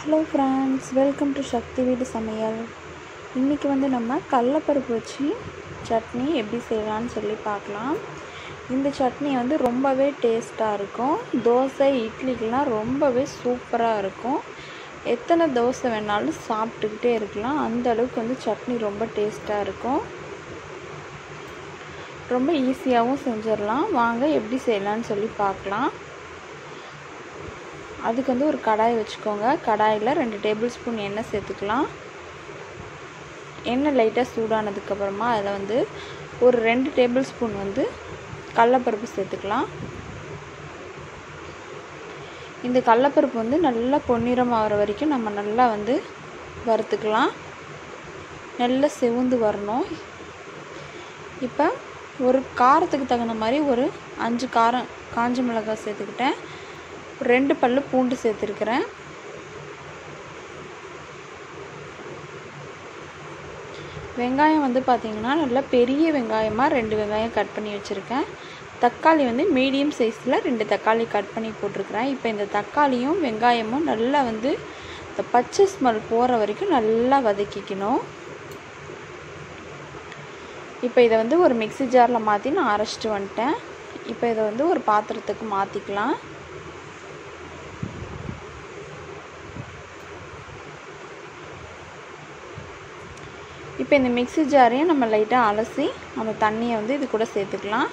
hello friends welcome to Sakthi வீடு சமையல் இன்றைக்கி வந்து நம்ம கடலப்பருப்பு வச்சு சட்னி எப்படி செய்யலாம்னு சொல்லி பார்க்கலாம் இந்த சட்னி வந்து ரொம்பவே டேஸ்ட்டாக இருக்கும் தோசை இட்லிக்கெலாம் ரொம்பவே சூப்பராக இருக்கும் எத்தனை தோசை வேணாலும் சாப்பிட்டுக்கிட்டே இருக்கலாம் அந்த அளவுக்கு வந்து சட்னி ரொம்ப டேஸ்ட்டாக இருக்கும் ரொம்ப ஈஸியாகவும் செஞ்சிடலாம் வாங்க எப்படி செய்யலான்னு சொல்லி பார்க்கலாம் அதுக்கு வந்து ஒரு கடாய் வச்சுக்கோங்க கடாயில் ரெண்டு டேபிள் ஸ்பூன் எண்ணெய் சேர்த்துக்கலாம் எண்ணெய் லைட்டாக சூடானதுக்கப்புறமா அதில் வந்து ஒரு ரெண்டு டேபிள் ஸ்பூன் வந்து கடலப்பருப்பு சேர்த்துக்கலாம் இந்த கடலப்பருப்பு வந்து நல்லா பொன்னிறம் ஆகிற வரைக்கும் நம்ம நல்லா வந்து வறுத்துக்கலாம் நல்லா செவுந்து வரணும் இப்போ ஒரு காரத்துக்கு தகுந்த மாதிரி ஒரு அஞ்சு காரம் காஞ்ச மிளகாய் சேர்த்துக்கிட்டேன் ரெண்டு பல்லு பூண்டு சேர்த்துருக்குறேன் வெங்காயம் வந்து பார்த்திங்கன்னா நல்லா பெரிய வெங்காயமாக ரெண்டு வெங்காயம் கட் பண்ணி வச்சுருக்கேன் தக்காளி வந்து மீடியம் சைஸில் ரெண்டு தக்காளி கட் பண்ணி போட்டிருக்கிறேன் இப்போ இந்த தக்காளியும் வெங்காயமும் நல்லா வந்து இந்த பச்சை ஸ்மெல் போகிற வரைக்கும் நல்லா வதக்கிக்கணும் இப்போ இதை வந்து ஒரு மிக்சி ஜாரில் மாற்றி நான் அரைச்சிட்டு வந்துட்டேன் இப்போ இதை வந்து ஒரு பாத்திரத்துக்கு மாற்றிக்கலாம் இப்போ இந்த மிக்சி ஜாரையும் நம்ம லைட்டாக அலசி அந்த தண்ணியை வந்து இது கூட சேர்த்துக்கலாம்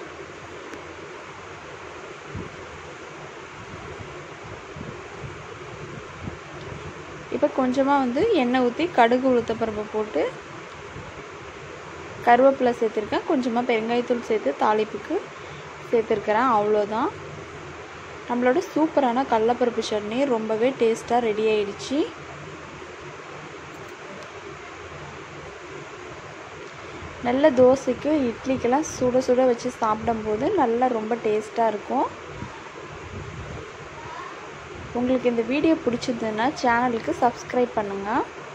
இப்போ கொஞ்சமாக வந்து எண்ணெய் ஊற்றி கடுகு உளுத்த பருப்பை போட்டு கருவேப்பிலை சேர்த்துருக்கேன் கொஞ்சமாக பெருங்காயத்தூள் சேர்த்து தாளிப்புக்கு சேர்த்துருக்கிறேன் அவ்வளோதான் நம்மளோட சூப்பரான கடலப்பருப்பு சட்னி ரொம்பவே டேஸ்ட்டாக ரெடி ஆயிடுச்சு நல்ல தோசைக்கு இட்லிக்கெல்லாம் சுட சுட வச்சு சாப்பிடும்போது நல்லா ரொம்ப டேஸ்ட்டாக இருக்கும் உங்களுக்கு இந்த வீடியோ பிடிச்சதுன்னா சேனலுக்கு சப்ஸ்கிரைப் பண்ணுங்கள்